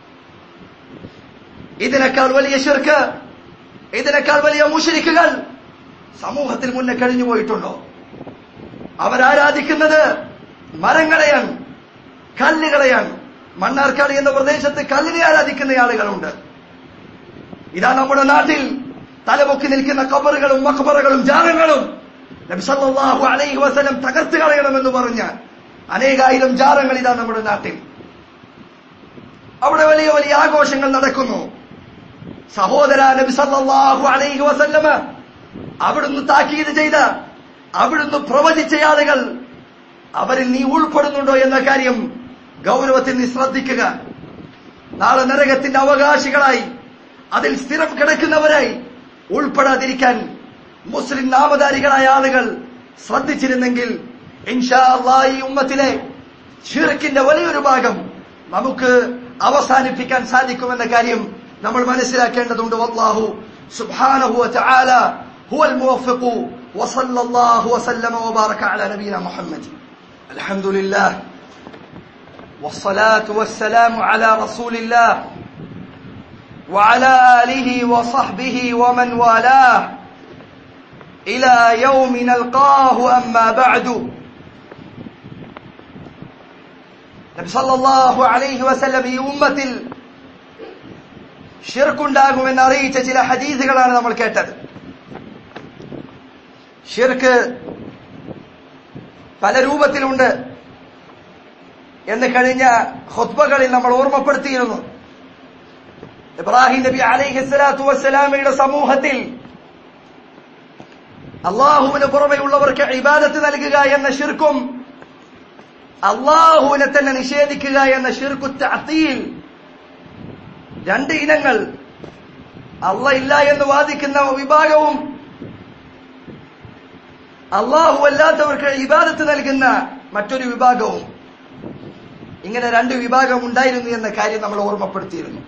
ഇതിനേക്കാൾ വലിയ ശിർക്ക് ഇതിനേക്കാൾ വലിയ മുഷരിക്കുകൾ സമൂഹത്തിൽ മുന്നേ കഴിഞ്ഞു പോയിട്ടുണ്ടോ അവരാരാധിക്കുന്നത് മരങ്ങളെയാണ് കല്ലുകളെയാണ് മണ്ണാർക്കാട് എന്ന പ്രദേശത്ത് കല്ലിനെ ആരാധിക്കുന്ന ആളുകളുണ്ട് ഇതാ നമ്മുടെ നാട്ടിൽ തലപൊക്കി നിൽക്കുന്ന കബറുകളും മക്കബറുകളും ജാറങ്ങളും നബി സല്ലല്ലാഹു അലൈഹി വസല്ലം തകർത്ത് കളയണമെന്ന് പറഞ്ഞ അനേകായിരം ജാറങ്ങൾ ഇതാ നമ്മുടെ നാട്ടിൽ അവിടെ വലിയ വലിയ ആഘോഷങ്ങൾ നടക്കുന്നു സഹോദര നബി സല്ലല്ലാഹു അലൈഹി വസല്ലമ അവിടുന്ന് താക്കീത് ചെയ്ത അവിടുന്ന് പ്രവചിച്ച ആളുകൾ അവരിൽ നീ ഉൾപ്പെടുന്നുണ്ടോ എന്ന കാര്യം ഗൗരവത്തിൽ നീ ശ്രദ്ധിക്കുക നാളെ നരകത്തിന്റെ അവകാശികളായി അതിൽ സ്ഥിരം കിടക്കുന്നവരായി ഉൾപ്പെടാതിരിക്കാൻ മുസ്ലിം നാമധാരികളായ ആളുകൾ ശ്രദ്ധിച്ചിരുന്നെങ്കിൽ ഇൻഷാ അല്ലാഹ് ഈ ഉമ്മത്തിലെ ഷിർക്കിന്റെ വലിയൊരു ഭാഗം നമുക്ക് അവസാനിപ്പിക്കാൻ സാധിക്കുമെന്ന കാര്യം നമ്മൾ മനസ്സിലാക്കേണ്ടതുണ്ട് വല്ലാഹു സുബ്ഹാനഹു വതആല ഹുവൽ മുവഫിഖു വസല്ലല്ലാഹു വസല്ലമ വബാറക അലാ നബീന മുഹമ്മദ് അൽഹംദുലില്ലാഹ് والصلاة والسلام على رسول الله وعلى آله وصحبه ومن والاه إلى يوم نلقاه أما بعد നബി സല്ലല്ലാഹു അലൈഹി വസല്ലം ഈ ഉമ്മത്തിൽ ഷിർക്കുണ്ടാകുമെന്ന് അറിയിച്ച ചില ഹദീസുകളാണ് നമ്മൾ കേട്ടത് ഷിർക്ക് പല രൂപത്തിലുണ്ട് എന്ന് കഴിഞ്ഞ ഹുത്ബകളിൽ നമ്മൾ ഓർമ്മപ്പെടുത്തിയിരുന്നു ഇബ്രാഹിം നബി അലൈഹി സ്വലാത്തു വസ്സലാമയുടെ സമൂഹത്തിൽ അള്ളാഹുവിന് പുറമെയുള്ളവർക്ക് ഇബാദത്ത് നൽകുക എന്ന ഷിർക്കും അള്ളാഹുവിനെ തന്നെ നിഷേധിക്കുക എന്ന ഷിർക്കു തഅത്തീൽ രണ്ട് ഇനങ്ങൾ അല്ല ഇല്ല എന്ന് വാദിക്കുന്ന വിഭാഗവും അള്ളാഹു അല്ലാത്തവർക്ക് ഇബാദത്ത് നൽകുന്ന മറ്റൊരു വിഭാഗവും ഇങ്ങനെ രണ്ട് വിഭാഗം ഉണ്ടായിരുന്നു എന്ന കാര്യം നമ്മൾ ഓർമ്മപ്പെടുത്തിയിരുന്നു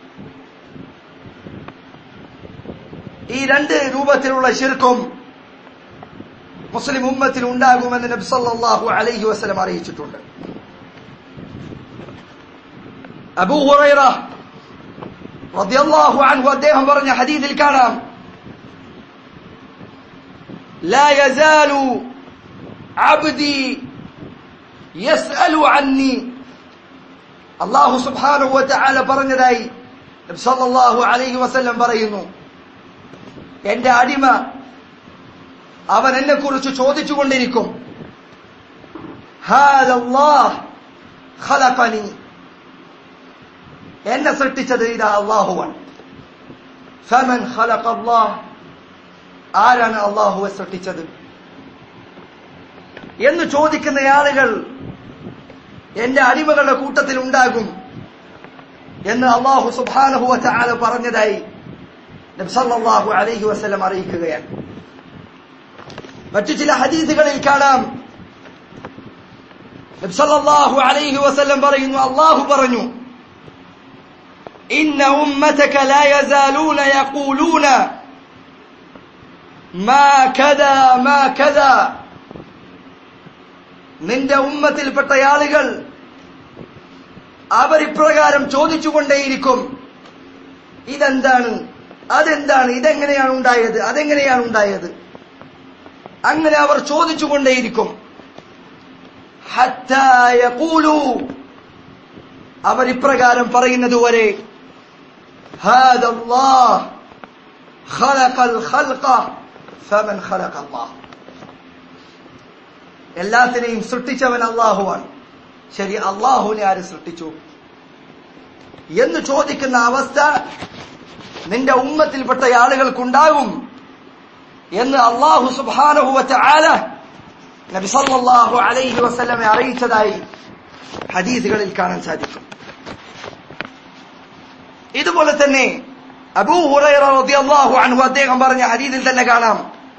ഈ രണ്ട് രൂപത്തിലുള്ള ശിർക്കും മുസ്ലിം ഉമ്മത്തിൽ ഉണ്ടാകുമെന്ന് നബി സല്ലല്ലാഹു അലൈഹി വസല്ലം അറിയിച്ചിട്ടുണ്ട് അബൂ ഹുറൈറ റളിയല്ലാഹു അൻഹു അദ്ദേഹം പറഞ്ഞ ഹദീസിൽ കാണാം لا يزال عبدي يسأل عني അള്ളാഹു സുബ്ഹാനഹു വതആല പറഞ്ഞതായി നബി സല്ലല്ലാഹു അലൈഹി വസല്ലം പറയുന്നു എന്റെ അടിമ അവൻ എന്നെ കുറിച്ച് ചോദിച്ചുകൊണ്ടിരിക്കും ഖലഖനി എന്നെ സൃഷ്ടിച്ചത് ഇതാ അള്ളാഹുവാണ് ഫമൻ ഖലഖ അല്ലാഹ് ആരാണ് അള്ളാഹുവെ സൃഷ്ടിച്ചത് എന്ന് ചോദിക്കുന്ന ആളുകൾ എന്റെ അടിമകളുടെ കൂട്ടത്തിൽ ഉണ്ടാകും എന്ന് അള്ളാഹു സുബാനഹു ചാല പറഞ്ഞതായി നബ്സല്ലാഹു അലൈഹി വസ്ലം അറിയിക്കുകയാണ് മറ്റു ചില ഹദീസുകളിൽ കാണാം നബി സല്ലല്ലാഹു അലൈഹി വസല്ലം പറയുന്നു അള്ളാഹു പറഞ്ഞു إن أمتك لا يزالون يقولون ما كذا ما كذا നിന്റെ ഉമ്മത്തിൽപ്പെട്ട ആളുകൾ അവർ ഇപ്രകാരം ചോദിച്ചുകൊണ്ടേയിരിക്കും ഇതെന്താണ് അതെന്താണ് ഇതെങ്ങനെയാണ് ഉണ്ടായത് അതെങ്ങനെയാണ് ഉണ്ടായത് അങ്ങനെ അവർ ചോദിച്ചുകൊണ്ടേയിരിക്കും ഹത്താ യഖൂലു അവർ ഇപ്രകാരം പറയുന്നത് വരെ هذا الله خلق الخلق فمن خلق الله എല്ലാത്തിനെയും സൃഷ്ടിച്ചവൻ അള്ളാഹുവാണ് ശരി അള്ളാഹുവിനെ ആര് സൃഷ്ടിച്ചു എന്ന് ചോദിക്കുന്ന അവസ്ഥ നിന്റെ ഉമ്മത്തിൽപ്പെട്ട ആളുകൾക്കുണ്ടാകും എന്ന് അള്ളാഹു സുബാനഹുവറ്റ ആല നബി സല്ലല്ലാഹു അലൈഹി വസല്ലമെ അറിയിച്ചതായി ഹദീസുകളിൽ കാണാൻ സാധിക്കും ഇതുപോലെ തന്നെ അബൂ ഹുറൈറ റളിയല്ലാഹു അൻഹു അദ്ദേഹം പറഞ്ഞ ഹദീസിൽ തന്നെ കാണാം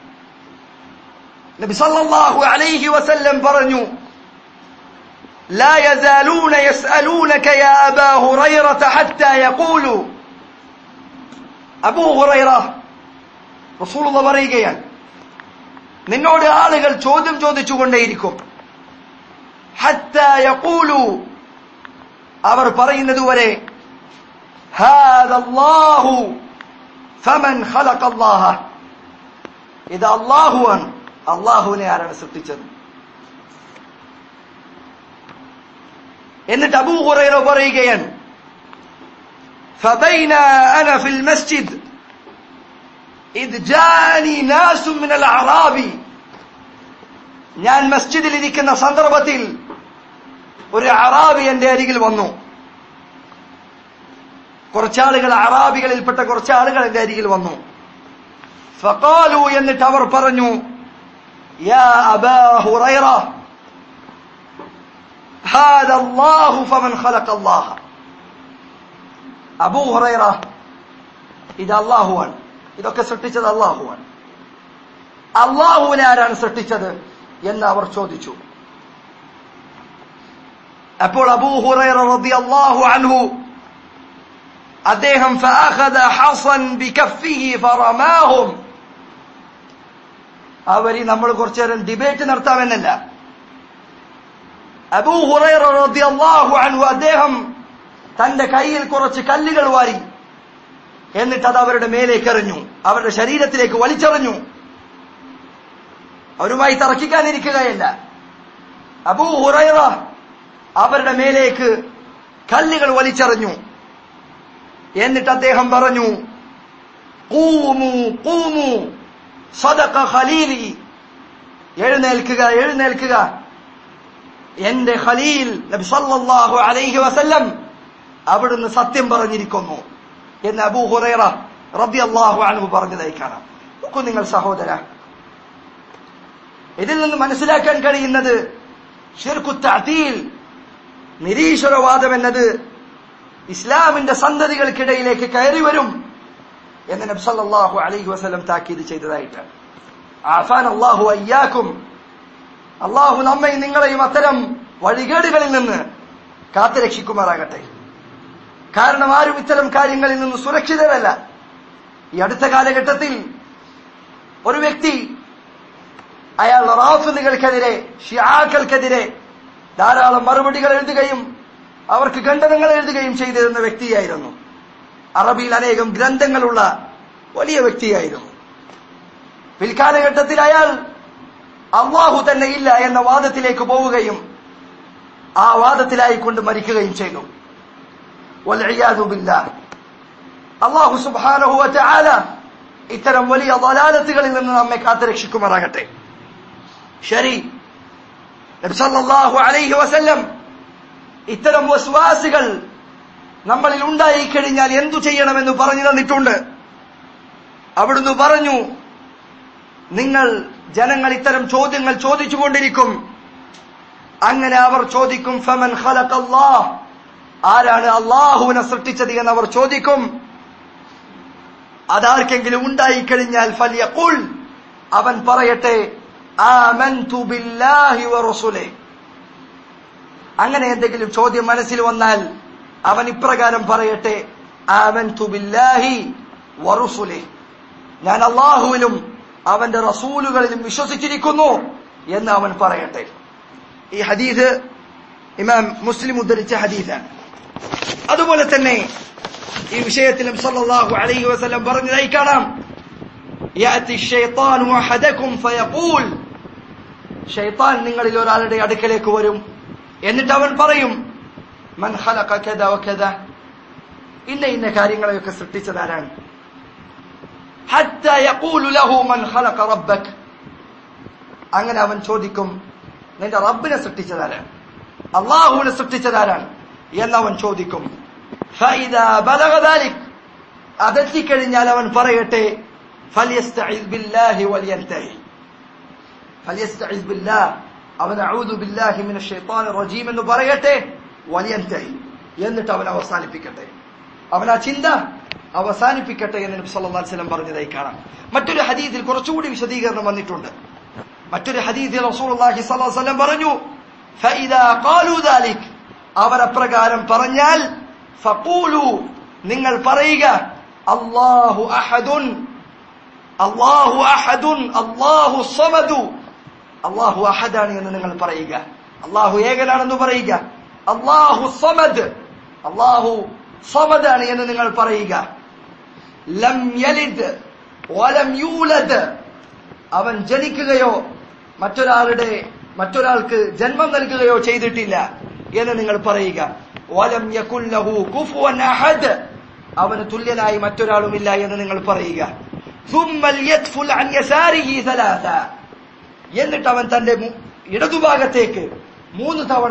നബി സല്ലല്ലാഹു അലൈഹി വസല്ലം പറഞ്ഞു لا يزالون يسألونك يا أبا هريرة حتى يقولوا അബൂ ഹുറൈറ റസൂലുള്ള പറയുകയാണ് നിന്നോട് ആളുകൾ ചോദ്യം ചോദിച്ചുകൊണ്ടേയിരിക്കും ഹത്താ യഖൂലു അവർ പറയുന്നത് വരെ هذا الله فمن خلق الله ഇത് അള്ളാഹുവാണ് അള്ളാഹുവിനെ ആരാണ് സൃഷ്ടിച്ചത് എന്നിട്ട് അബൂ ഹുറൈറ പറയുകയാണ് فبينا أنا في المسجد إذ جاني ناس من الأعراب ഞാൻ മസ്ജിദിൽ ഇരിക്കുന്ന സന്ദർഭത്തിൽ ഒരു അറാബി എന്റെ അരികിൽ വന്നു കുറച്ചാളുകൾ അറാബികളിൽപ്പെട്ട കുറച്ചാളുകൾ എന്റെ അരികിൽ വന്നു ഫഖാലു എന്നിട്ട് അവർ പറഞ്ഞു യാ അബാ ഹുറൈറ هذا الله فمن خلق الله അബൂ ഹുറൈറ ഇത് അള്ളാഹുവാണ് ഇതൊക്കെ സൃഷ്ടിച്ചത് അള്ളാഹുവാണ് അള്ളാഹുവിനെ ആരാണ് സൃഷ്ടിച്ചത് എന്ന് അവർ ചോദിച്ചു അപ്പോൾ അബൂ ഹുറൈറ റളിയല്ലാഹു അൻഹു അദ്ദേഹം فأخذ حصا بكفه فرماهم അവരി നമ്മൾ കുറച്ചു നേരം ഡിബേറ്റ് നടത്താമെന്നല്ല അബൂ ഹുറൈറ റളിയല്ലാഹു അൻഹു അദ്ദേഹം തന്റെ കയ്യിൽ കുറച്ച് കല്ലുകൾ വാരി എന്നിട്ട് അത് അവരുടെ മേലേക്ക് എറിഞ്ഞു അവരുടെ ശരീരത്തിലേക്ക് വലിച്ചെറിഞ്ഞു അവരുമായി തർക്കിക്കാനിരിക്കുകയല്ല അബൂ ഹുറൈറ അവരുടെ മേലേക്ക് കല്ലുകൾ വലിച്ചെറിഞ്ഞു എന്നിട്ട് അദ്ദേഹം പറഞ്ഞു കൂമു കൂമു സദഖ ഖലീലി എഴുന്നേൽക്കുക എഴുന്നേൽക്കുക എന്റെ ഖലീൽ നബി സല്ലല്ലാഹു അലൈഹി വസല്ലം അവിടുന്ന് സത്യം പറഞ്ഞിരിക്കുന്നു എന്ന് അബൂ ഹുറൈറ റളിയല്ലാഹു അൻഹു പറഞ്ഞതായി കാണാം നോക്കൂ നിങ്ങൾ സഹോദര ഇതിൽ നിന്ന് മനസ്സിലാക്കാൻ കഴിയുന്നത് ഷിർക്കു തഅതീൽ നിരീശ്വരവാദം എന്നത് ഇസ്ലാമിന്റെ സന്തതികൾക്കിടയിലേക്ക് കയറി വരും എന്ന് നബി സല്ലല്ലാഹു അലൈഹി വസല്ലം താക്കീത് ചെയ്തതായിട്ട് ആഫാൻ അല്ലാഹു അയ്യാക്കും അള്ളാഹു നമ്മയും നിങ്ങളെയും അത്തരം വഴികേടുകളിൽ നിന്ന് കാത്തുരക്ഷിക്കുമാറാകട്ടെ കാരണം ആരും ഇത്തരം കാര്യങ്ങളിൽ നിന്ന് സുരക്ഷിതരല്ല ഈ അടുത്ത കാലഘട്ടത്തിൽ ഒരു വ്യക്തി അയാൾ റാഫിനുകൾക്കെതിരെ ഷിയാക്കൾക്കെതിരെ ധാരാളം മറുപടികൾ എഴുതുകയും അവർക്ക് ഖണ്ഡനങ്ങൾ എഴുതുകയും ചെയ്തിരുന്ന വ്യക്തിയായിരുന്നു അറബിയിൽ അനേകം ഗ്രന്ഥങ്ങളുള്ള വലിയ വ്യക്തിയായിരുന്നു പിൽക്കാലഘട്ടത്തിൽ അയാൾ അള്ളാഹു തന്നെ ഇല്ല എന്ന വാദത്തിലേക്ക് പോവുകയും ആ വാദത്തിലായിക്കൊണ്ട് മരിക്കുകയും ചെയ്തു അള്ളാഹു സുബാനഹുവ ചാല ഇത്തരം വലിയ വലാലത്തുകളിൽ നിന്ന് നമ്മെ കാത്തുരക്ഷിക്കുമാറാകട്ടെ ശരി നബ്സല്ലാഹു അലൈഹി വസല്ലം ഇത്തരം വസ്വാസികൾ നമ്മളിൽ ഉണ്ടായിക്കഴിഞ്ഞാൽ എന്തു ചെയ്യണമെന്ന് പറഞ്ഞു തന്നിട്ടുണ്ട് അവിടുന്ന് പറഞ്ഞു നിങ്ങൾ ജനങ്ങൾ ഇത്തരം ചോദ്യങ്ങൾ ചോദിച്ചുകൊണ്ടിരിക്കും അങ്ങനെ അവർ ചോദിക്കും ഫമൻ ഖലഖല്ലാഹ് ആരാണ് അള്ളാഹുവിനെ സൃഷ്ടിച്ചത് എന്ന് അവർ ചോദിക്കും അതാർക്കെങ്കിലും ഉണ്ടായിക്കഴിഞ്ഞാൽ ഫലിയഖുൽ അവൻ പറയട്ടെ ആമൻതു ബില്ലാഹി വറസുലിഹി അങ്ങനെ എന്തെങ്കിലും ചോദ്യം മനസ്സിൽ വന്നാൽ അവൻ ഇപ്രകാരം പറയട്ടെ ആമൻതു ബില്ലാഹി വറുസുലിഹി ഞാൻ അള്ളാഹുവിലും അവന്റെ റസൂലുകളിലും വിശ്വസിച്ചിരിക്കുന്നു എന്ന് അവൻ പറയട്ടെ ഈ ഹദീസ് ഇമാം മുസ്ലിം ഉദ്ധരിച്ച ഹദീസാണ് അതുപോലെ തന്നെ ഈ വിഷയത്തിലും സല്ലല്ലാഹു അലൈഹി വസല്ലം പറഞ്ഞതായി കാണാം യാതി الشيطان احدكم فيقول ഷൈത്താൻ നിങ്ങളിൽ ഒരാളുടെ അടുക്കലേക്ക് വരും എന്നിട്ട് അവൻ പറയും മൻ ഖലഖ കദ വകദ ഇന്ന ഇന്ന കാര്യങ്ങളെയൊക്കെ സൃഷ്ടിച്ചതാരാണ് ഹത്ത യഖൂലു ലഹു മൻ ഖലഖ റബ്ബക് അങ്ങനെ അവൻ ചോദിക്കും നിന്റെ റബ്ബിനെ സൃഷ്ടിച്ചതാരാണ് അള്ളാഹുവിനെ സൃഷ്ടിച്ചതാരാണ് എന്നവൻ ചോദിക്കും فإذا بلغ ذلك അതെത്തിക്കഴിഞ്ഞാൽ അവൻ പറയട്ടെ فليستعذ بالله ولينتهي فليستعذ بالله അവൻ അഊദു ബില്ലാഹി മിന ഷൈത്താൻ റജീം എന്ന് പറയട്ടെ വലിയൻതഹി എന്നിട്ട് അവൻ അവസാനിപ്പിക്കട്ടെ അവൻ ആ ചിന്ത അവസാനിപ്പിക്കട്ടെ എന്ന് നബി സല്ലല്ലാഹു അലൈഹി വസല്ലം പറഞ്ഞതായി കാണാം മറ്റൊരു ഹദീസിൽ കുറച്ചുകൂടി വിശദീകരണം വന്നിട്ടുണ്ട് മറ്റൊരു ഹദീസിൽ റസൂലുള്ളാഹി സ്വല്ലല്ലാഹു അലൈഹി വസല്ലം പറഞ്ഞു ഫഇദാ ഖാലു ദാലിക് അവർ അപ്രകാരം പറഞ്ഞാൽ ഫഖൂലു നിങ്ങൾ പറയുക അല്ലാഹു അഹദുൻ അല്ലാഹു അഹദുൻ അല്ലാഹു സമദു അള്ളാഹു അഹദാണ് എന്ന് നിങ്ങൾ പറയുക അള്ളാഹു ഏകനാണെന്ന് പറയുക അള്ളാഹു സമദ് അള്ളാഹു സമദാണ് എന്ന് നിങ്ങൾ പറയുക ലം യലിദ് വലം യൂലദ് അവൻ ജനിക്കുകയോ മറ്റൊരാളുടെ മറ്റൊരാൾക്ക് ജന്മം നൽകുകയോ ചെയ്തിട്ടില്ല എന്ന് നിങ്ങൾ പറയുക വലം യകുല്ലഹു കുഫുവൻ അഹദ് അവന് തുല്യനായി മറ്റൊരാളുമില്ല എന്ന് നിങ്ങൾ പറയുക ثم ليدفل عن يساره ثلاثة എന്നിട്ട് അവൻ തന്റെ മു- ഇടതുഭാഗത്തേക്ക് മൂന്ന് തവണ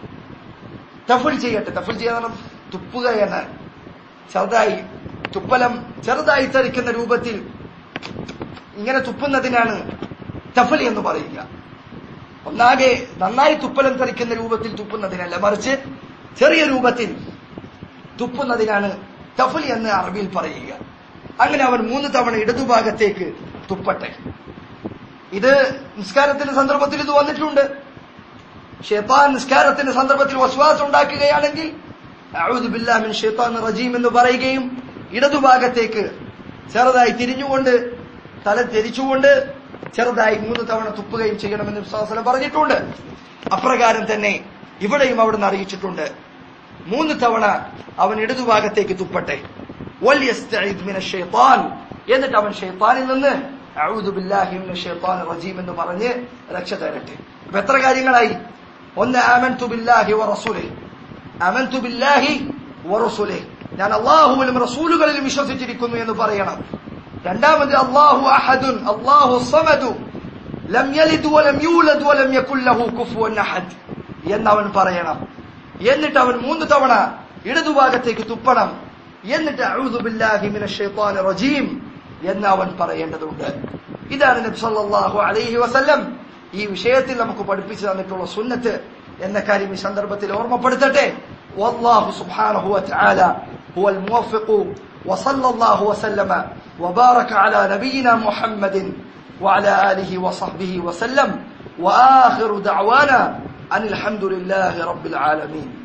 തഫുൽ ചെയ്യട്ടെ തഫുൽ ചെയ്യാൻ തുപ്പുക എന്ന് ചെറുതായി തുപ്പലം ചെറുതായി തെറിക്കുന്ന രൂപത്തിൽ ഇങ്ങനെ തുപ്പുന്നതിനാണ് തഫൽ എന്ന് പറയുക ഒന്നാകെ നന്നായി തുപ്പലം തെറിക്കുന്ന രൂപത്തിൽ തുപ്പുന്നതിനല്ല മറിച്ച് ചെറിയ രൂപത്തിൽ തുപ്പുന്നതിനാണ് തഫൽ എന്ന് അറബിയിൽ പറയുക അങ്ങനെ അവൻ മൂന്ന് തവണ ഇടതുഭാഗത്തേക്ക് തുപ്പട്ടെ ഇത് നിസ്കാരത്തിന്റെ സന്ദർഭത്തിൽ ഇത് വന്നിട്ടുണ്ട് ഷെയ്ത്താൻ നിസ്കാരത്തിന്റെ സന്ദർഭത്തിൽ വസ്വാസം ഉണ്ടാക്കുകയാണെങ്കിൽ അഊദു ബില്ലാഹി മിൻ ഷൈത്താനിർ റജീം എന്ന് പറയുകയും ഇടതുഭാഗത്തേക്ക് ചെറുതായി തിരിഞ്ഞുകൊണ്ട് തല തിരിച്ചുകൊണ്ട് ചെറുതായി മൂന്ന് തവണ തുപ്പുകയും ചെയ്യണമെന്ന് വിശ്വാസം പറഞ്ഞിട്ടുണ്ട് അപ്രകാരം തന്നെ ഇവിടെയും അവിടുന്ന് അറിയിച്ചിട്ടുണ്ട് മൂന്ന് തവണ അവൻ ഇടതുഭാഗത്തേക്ക് തുപ്പട്ടെ വൽയസ്തഈദ് മിനശ് ശൈത്താൻ എന്നിട്ട് അവൻ ഷെയ്ത്താനിൽ നിന്ന് അഊദു ബില്ലാഹി മിനശ് ശൈത്താനിർ റജീം എന്ന് പറഞ്ഞ് രക്ഷ തേടട്ടെ അപ്പൊ എത്ര കാര്യങ്ങളായി ഒന്ന് ആമൻതു ബില്ലാഹി വറസൂലിഹി ആമൻതു ബില്ലാഹി വറസൂലിഹി ഞാൻ അള്ളാഹുവിലും റസൂലുകളിലും വിശ്വസിച്ചിരിക്കുന്നു എന്ന് പറയണം രണ്ടാമത് അള്ളാഹു അഹദുൻ അള്ളാഹു സമദു ലം യലിദ് വലം യൂലദ് വലം യകുൽ ലഹു കുഫുവൻ അഹദ് എന്നവൻ പറയണം എന്നിട്ട് അവൻ മൂന്ന് തവണ ഇടതുഭാഗത്തേക്ക് തുപ്പണം എന്നിട്ട് അഊദു ബില്ലാഹി മിനശ് ശൈത്താനിർ റജീം എന്ന് അവൻ പറയേണ്ടതുണ്ട് ഇതാണ് നബി സല്ലല്ലാഹു അലൈഹി വസല്ലം ഈ വിഷയത്തിൽ നമുക്ക് പഠിപ്പിച്ചു തന്നിട്ടുള്ള സുന്നത്ത് എന്ന കാര്യം ഈ സന്ദർഭത്തിൽ ഓർമ്മപ്പെടുത്തട്ടെ والله سبحانه وتعالى هو الموفق وصلى الله وسلم وبارك على نبينا محمد وعلى آله وصحبه وسلم وآخر دعوانا أن الحمد لله رب العالمين